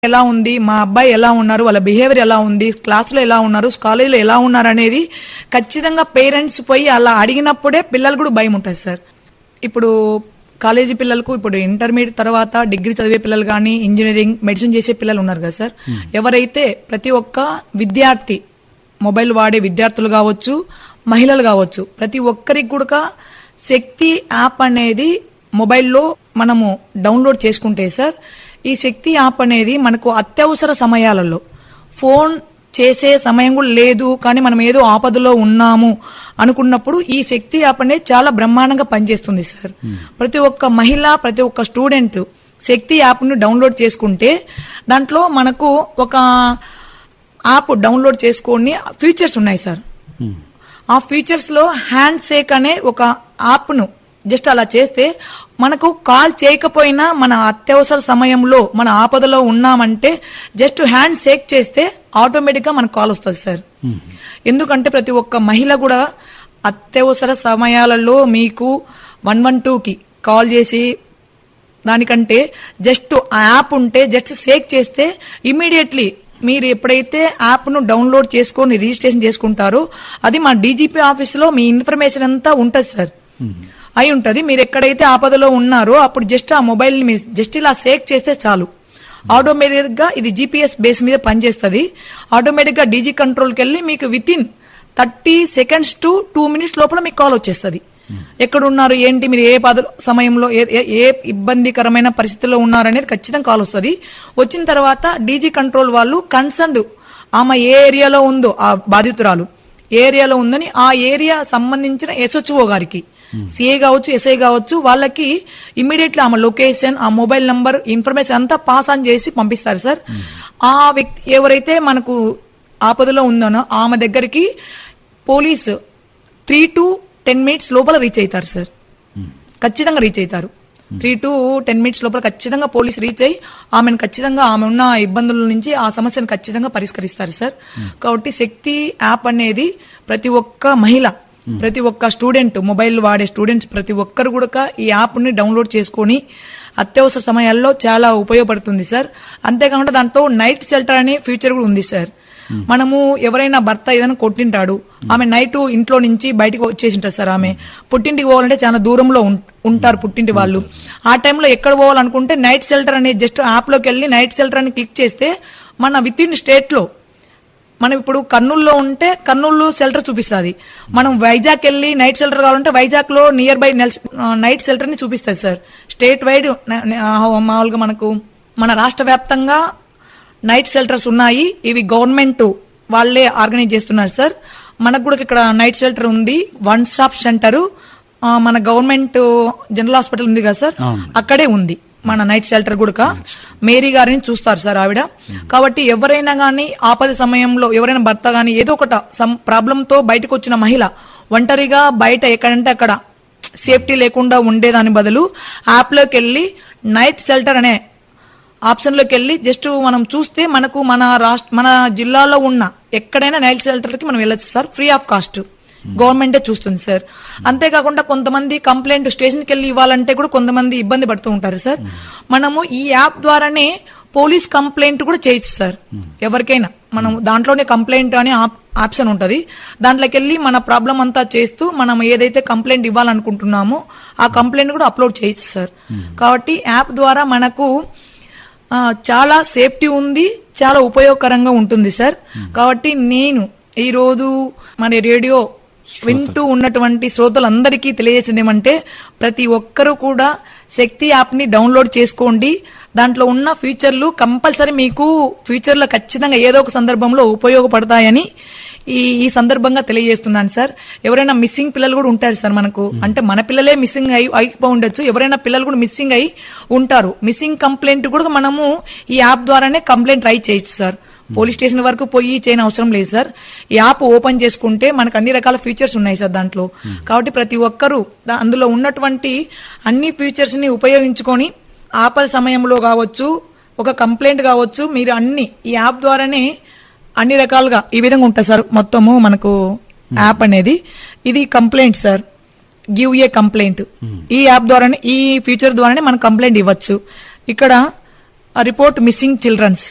ఎలా ఉంది మా అబ్బాయి ఎలా ఉన్నారు వాళ్ళ బిహేవియర్ ఎలా ఉంది క్లాసులో ఎలా ఉన్నారు కాలేజీలో ఎలా ఉన్నారు అనేది ఖచ్చితంగా పేరెంట్స్ పోయి అలా అడిగినప్పుడే పిల్లలు కూడా భయం ఉంటుంది సార్ ఇప్పుడు కాలేజీ పిల్లలకు ఇప్పుడు ఇంటర్మీడియట్ తర్వాత డిగ్రీ చదివే పిల్లలు కానీ ఇంజనీరింగ్ మెడిసిన్ చేసే పిల్లలు ఉన్నారు కదా సార్ ఎవరైతే ప్రతి ఒక్క విద్యార్థి మొబైల్ వాడే విద్యార్థులు కావచ్చు మహిళలు కావచ్చు ప్రతి ఒక్కరికి కూడా శక్తి యాప్ అనేది మొబైల్లో మనము డౌన్లోడ్ చేసుకుంటే సార్ ఈ శక్తి యాప్ అనేది మనకు అత్యవసర సమయాలలో ఫోన్ చేసే సమయం కూడా లేదు కానీ మనం ఏదో ఆపదలో ఉన్నాము అనుకున్నప్పుడు ఈ శక్తి యాప్ అనేది చాలా బ్రహ్మాండంగా పనిచేస్తుంది సార్ ప్రతి ఒక్క మహిళ ప్రతి ఒక్క స్టూడెంట్ శక్తి యాప్ను డౌన్లోడ్ చేసుకుంటే దాంట్లో మనకు ఒక యాప్ డౌన్లోడ్ చేసుకొని ఫీచర్స్ ఉన్నాయి సార్ ఆ ఫీచర్స్ లో హ్యాండ్ షేక్ అనే ఒక యాప్ ను జస్ట్ అలా చేస్తే మనకు కాల్ చేయకపోయినా మన అత్యవసర సమయంలో మన ఆపదలో ఉన్నామంటే జస్ట్ హ్యాండ్ షేక్ చేస్తే ఆటోమేటిక్ గా మనకు కాల్ వస్తుంది సార్ ఎందుకంటే ప్రతి ఒక్క మహిళ కూడా అత్యవసర సమయాలలో మీకు వన్ వన్ కి కాల్ చేసి దానికంటే జస్ట్ ఆ యాప్ ఉంటే జస్ట్ షేక్ చేస్తే ఇమీడియట్లీ మీరు ఎప్పుడైతే యాప్ ను డౌన్లోడ్ చేసుకొని రిజిస్ట్రేషన్ చేసుకుంటారో అది మా డీజీపీ ఆఫీస్ లో మీ ఇన్ఫర్మేషన్ అంతా ఉంటది సార్ అయి ఉంటది మీరు ఎక్కడైతే ఆపదలో ఉన్నారో అప్పుడు జస్ట్ ఆ మొబైల్ ని మీరు జస్ట్ ఇలా షేక్ చేస్తే చాలు ఆటోమేటిక్ గా ఇది జీపీఎస్ బేస్ మీద పనిచేస్తుంది ఆటోమేటిక్ గా డీజీ కంట్రోల్కి వెళ్ళి మీకు with in thirty seconds to two minutes లోపల మీకు కాల్ వచ్చేస్తుంది ఎక్కడున్నారు ఏంటి మీరు ఏ పద సమయంలో ఏ- ఏ- ఏ ఇబ్బందికరమైన పరిస్థితిలో ఉన్నారు అనేది ఖచ్చితంగా కాల్ వస్తుంది వచ్చిన తర్వాత డీజీ కంట్రోల్ వాళ్ళు కన్సర్న్డ్ ఆమె ఏ ఏరియాలో ఉందో ఆ బాధితురాలు ఏ ఏరియాలో ఉందని ఆ ఏరియా సంబంధించిన ఎస్హెచ్ఓ గారికి సిఏ కావచ్చు ఎస్ఐ కావచ్చు వాళ్ళకి ఇమ్మీడియట్లీ ఆమె లొకేషన్ ఆ మొబైల్ నంబర్ ఇన్ఫర్మేషన్ అంతా పాస్ ఆన్ చేసి పంపిస్తారు సార్ ఆ వ్యక్తి ఎవరైతే మనకు ఆపదలో ఉందనో ఆమె దగ్గరికి police three to ten minutes లోపల రీచ్ అవుతారు సార్ ఖచ్చితంగా రీచ్ అవుతారు త్రీ టు టెన్ మినిట్స్ లోపల ఖచ్చితంగా పోలీస్ రీచ్ అయ్యి ఆమెను ఖచ్చితంగా ఆమె ఉన్న ఇబ్బందుల నుంచి ఆ సమస్యను ఖచ్చితంగా పరిష్కరిస్తారు సార్ కాబట్టి శక్తి యాప్ అనేది ప్రతి ఒక్క మహిళ ప్రతి ఒక్క స్టూడెంట్ మొబైల్ వాడే స్టూడెంట్స్ ప్రతి ఒక్కరు కూడా ఈ యాప్ ని డౌన్లోడ్ చేసుకొని అత్యవసర సమయాల్లో చాలా ఉపయోగపడుతుంది సార్ అంతేకాకుండా దాంట్లో నైట్ షెల్టర్ అనే ఫ్యూచర్ కూడా ఉంది సార్ మనము ఎవరైనా భర్త ఏదైనా కొట్టింటాడు ఆమె నైట్ ఇంట్లో నుంచి బయటకు వచ్చేసి ఉంటారు సార్ ఆమె పుట్టింటికి పోవాలంటే చాలా దూరంలో ఉం- ఉంటారు పుట్టింటి వాళ్ళు ఆ టైంలో ఎక్కడ పోవాలనుకుంటే నైట్ షెల్టర్ అనే జస్ట్ యాప్ లోకి వెళ్ళి నైట్ షెల్టర్ అని క్లిక్ చేస్తే మన విత్ ఇన్ స్టేట్ లో మనం ఇప్పుడు కర్నూలులో ఉంటే కర్నూలు షెల్టర్ చూపిస్తుంది మనం వైజాగ్ వెళ్ళి నైట్ షెల్టర్ కావాలంటే వైజాగ్ లో నియర్ బై నైట్ షెల్టర్ ని చూపిస్తుంది సార్ స్టేట్ వైడ్ న- న- ఆ, మామూలుగా మనకు మన రాష్ట్ర వ్యాప్తంగా నైట్ షెల్టర్స్ ఉన్నాయి ఇవి గవర్నమెంట్ వాళ్ళే ఆర్గనైజ్ చేస్తున్నారు సార్ మనకు కూడా ఇక్కడ నైట్ షెల్టర్ ఉంది వన్ స్టాప్ సెంటర్ మన గవర్నమెంట్ జనరల్ హాస్పిటల్ ఉంది కదా సార్ అక్కడే ఉంది మన నైట్ షెల్టర్ కూడా మేరీ గారిని చూస్తారు సార్ ఆవిడ కాబట్టి ఎవరైనా గానీ ఆపద సమయంలో ఎవరైనా భర్త గానీ ఏదో ఒకట సమ్ ప్రాబ్లం తో బయటకు వచ్చిన మహిళ ఒంటరిగా బయట ఎక్కడంటే అక్కడ సేఫ్టీ లేకుండా ఉండేదాని బదులు యాప్ లోకి వెళ్ళి నైట్ షెల్టర్ అనే ఆప్షన్ లోకి వెళ్ళి జస్ట్ మనం చూస్తే మనకు మన రాష్ట్ర మన జిల్లాలో ఉన్న ఎక్కడైనా నైట్ షెల్టర్ కి మనం వెళ్ళొచ్చు సార్ ఫ్రీ ఆఫ్ కాస్ట్ గవర్నమెంటే చూస్తుంది సార్ అంతేకాకుండా కొంతమంది కంప్లైంట్ స్టేషన్కి వెళ్ళి ఇవ్వాలంటే కూడా కొంతమంది ఇబ్బంది పడుతూ ఉంటారు సార్ మనము ఈ యాప్ ద్వారానే పోలీస్ కంప్లైంట్ కూడా చేయొచ్చు సార్ ఎవరికైనా మనం దాంట్లోనే కంప్లైంట్ అనే ఆప్- ఆప్షన్ ఉంటది దాంట్లోకి వెళ్ళి మన ప్రాబ్లం అంతా చేస్తూ మనం ఏదైతే కంప్లైంట్ ఇవ్వాలనుకుంటున్నామో ఆ కంప్లైంట్ కూడా అప్లోడ్ చేయొచ్చు సార్ కాబట్టి యాప్ ద్వారా మనకు ఆ, చాలా సేఫ్టీ ఉంది చాలా ఉపయోగకరంగా ఉంటుంది సార్ కాబట్టి నేను ఈ రోజు మన రేడియో వింటూ ఉన్నటువంటి శ్రోతలందరికీ తెలియజేసింది ఏమంటే ప్రతి ఒక్కరూ కూడా శక్తి యాప్ ని డౌన్లోడ్ చేసుకోండి దాంట్లో ఉన్న ఫీచర్లు కంపల్సరీ మీకు ఫ్యూచర్ లో ఖచ్చితంగా ఏదో ఒక సందర్భంలో ఉపయోగపడతాయని ఈ ఈ సందర్భంగా తెలియజేస్తున్నాను సార్ ఎవరైనా మిస్సింగ్ పిల్లలు కూడా ఉంటారు సార్ మనకు అంటే మన పిల్లలే మిస్సింగ్ అయి అయిపోయి ఉండొచ్చు ఎవరైనా పిల్లలు కూడా మిస్సింగ్ అయి ఉంటారు మిస్సింగ్ కంప్లైంట్ కూడా మనము ఈ యాప్ ద్వారానే కంప్లైంట్ ట్రై చేయొచ్చు సార్ పోలీస్ స్టేషన్ వరకు పోయి చేయని అవసరం లేదు సార్ ఈ యాప్ ఓపెన్ చేసుకుంటే మనకు అన్ని రకాల ఫీచర్స్ ఉన్నాయి సార్ దాంట్లో కాబట్టి ప్రతి ఒక్కరూ దా- అందులో ఉన్నటువంటి అన్ని ఫీచర్స్ ని ఉపయోగించుకొని ఆపద సమయంలో కావచ్చు ఒక కంప్లైంట్ కావచ్చు మీరు అన్ని ఈ యాప్ ద్వారానే అన్ని రకాలుగా ఈ విధంగా ఉంటుంది సార్ మొత్తము మనకు యాప్ అనేది ఇది complaint sir give a complaint ఈ యాప్ ద్వారానే ఈ ఫీచర్ ద్వారానే మనం కంప్లైంట్ ఇవ్వచ్చు ఇక్కడ రిపోర్ట్ మిస్సింగ్ చిల్డ్రన్స్